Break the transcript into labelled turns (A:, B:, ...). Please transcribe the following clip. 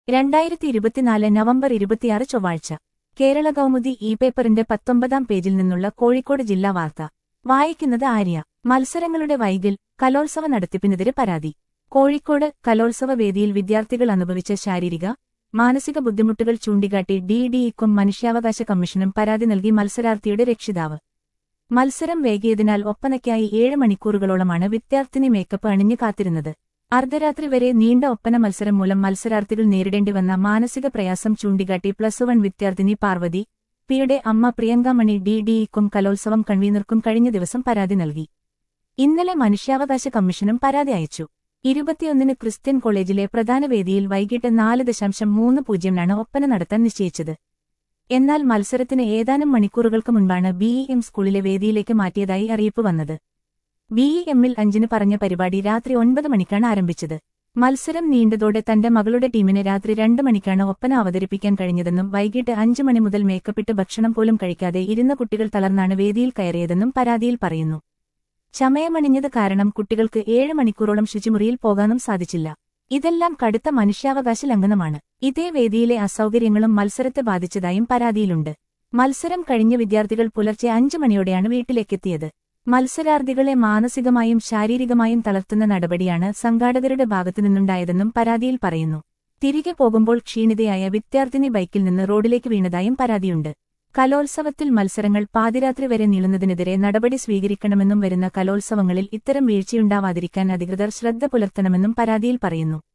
A: രണ്ടായിരത്തി ഇരുപത്തിനാല് നവംബർ ഇരുപത്തിയാറ് ചൊവ്വാഴ്ച കേരള കൗമുദി ഇ പേപ്പറിന്റെ പത്തൊമ്പതാം പേജിൽ നിന്നുള്ള കോഴിക്കോട് ജില്ലാ വാർത്ത വായിക്കുന്നത് ആര്യ മത്സരങ്ങളുടെ വൈകൽ കലോത്സവ നടത്തിപ്പിനെതിരെ പരാതി കോഴിക്കോട് കലോത്സവ വേദിയിൽ വിദ്യാർത്ഥികൾ അനുഭവിച്ച ശാരീരിക മാനസിക ബുദ്ധിമുട്ടുകൾ ചൂണ്ടിക്കാട്ടി ഡി ഡിഇക്കും മനുഷ്യാവകാശ കമ്മീഷനും പരാതി നൽകി മത്സരാർത്ഥിയുടെ രക്ഷിതാവ് മത്സരം വൈകിയതിനാൽ ഒപ്പനയ്ക്കായി ഏഴ് മണിക്കൂറുകളോളമാണ് വിദ്യാർത്ഥിനി മേക്കപ്പ് അണിഞ്ഞു കാത്തിരുന്നത് അർദ്ധരാത്രി വരെ നീണ്ട ഒപ്പന മത്സരം മൂലം മത്സരാർത്ഥികൾ നേരിടേണ്ടി വന്ന മാനസിക പ്രയാസം ചൂണ്ടിക്കാട്ടി പ്ലസ് വൺ വിദ്യാർത്ഥിനി പാർവതി പിയുടെ അമ്മ പ്രിയങ്കാമണി ഡി ഡിഇക്കും കലോത്സവം കൺവീനർക്കും കഴിഞ്ഞ ദിവസം പരാതി നൽകി ഇന്നലെ മനുഷ്യാവകാശ കമ്മീഷനും പരാതി അയച്ചു ഇരുപത്തിയൊന്നിന് ക്രിസ്ത്യൻ കോളേജിലെ പ്രധാന വേദിയിൽ വൈകിട്ട് നാല് ദശാംശം മൂന്ന് പൂജ്യമിനാണ് ഒപ്പന നടത്താൻ നിശ്ചയിച്ചത് എന്നാൽ മത്സരത്തിന് ഏതാനും മണിക്കൂറുകൾക്ക് മുൻപാണ് ബിഇഎം സ്കൂളിലെ വേദിയിലേക്ക് മാറ്റിയതായി അറിയിപ്പ് വന്നത് ബിഇഎമ്മിൽ അഞ്ചിന് പറഞ്ഞ പരിപാടി രാത്രി ഒൻപത് മണിക്കാണ് ആരംഭിച്ചത് മത്സരം നീണ്ടതോടെ തന്റെ മകളുടെ ടീമിന് രാത്രി രണ്ട് മണിക്കാണ് ഒപ്പന അവതരിപ്പിക്കാൻ കഴിഞ്ഞതെന്നും വൈകിട്ട് അഞ്ചു മണി മുതൽ മേക്കപ്പിട്ട് ഭക്ഷണം പോലും കഴിക്കാതെ ഇരുന്ന കുട്ടികൾ തളർന്നാണ് വേദിയിൽ കയറിയതെന്നും പരാതിയിൽ പറയുന്നു ചമയമണിഞ്ഞത് കാരണം കുട്ടികൾക്ക് ഏഴ് മണിക്കൂറോളം ശുചിമുറിയിൽ പോകാനും സാധിച്ചില്ല ഇതെല്ലാം കടുത്ത മനുഷ്യാവകാശ ലംഘനമാണ് ഇതേ വേദിയിലെ അസൗകര്യങ്ങളും മത്സരത്തെ ബാധിച്ചതായും പരാതിയിലുണ്ട് മത്സരം കഴിഞ്ഞ വിദ്യാർത്ഥികൾ പുലർച്ചെ അഞ്ചു മണിയോടെയാണ് വീട്ടിലേക്കെത്തിയത് മത്സരാർത്ഥികളെ മാനസികമായും ശാരീരികമായും തളർത്തുന്ന നടപടിയാണ് സംഘാടകരുടെ ഭാഗത്തുനിന്നുണ്ടായതെന്നും പരാതിയിൽ പറയുന്നു തിരികെ പോകുമ്പോൾ ക്ഷീണിതയായ വിദ്യാർത്ഥിനി ബൈക്കിൽ നിന്ന് റോഡിലേക്ക് വീണതായും പരാതിയുണ്ട് കലോത്സവത്തിൽ മത്സരങ്ങൾ പാതിരാത്രി വരെ നീളുന്നതിനെതിരെ നടപടി സ്വീകരിക്കണമെന്നും വരുന്ന കലോത്സവങ്ങളിൽ ഇത്തരം വീഴ്ചയുണ്ടാവാതിരിക്കാൻ അധികൃതർ ശ്രദ്ധ പുലർത്തണമെന്നും പരാതിയിൽ പറയുന്നു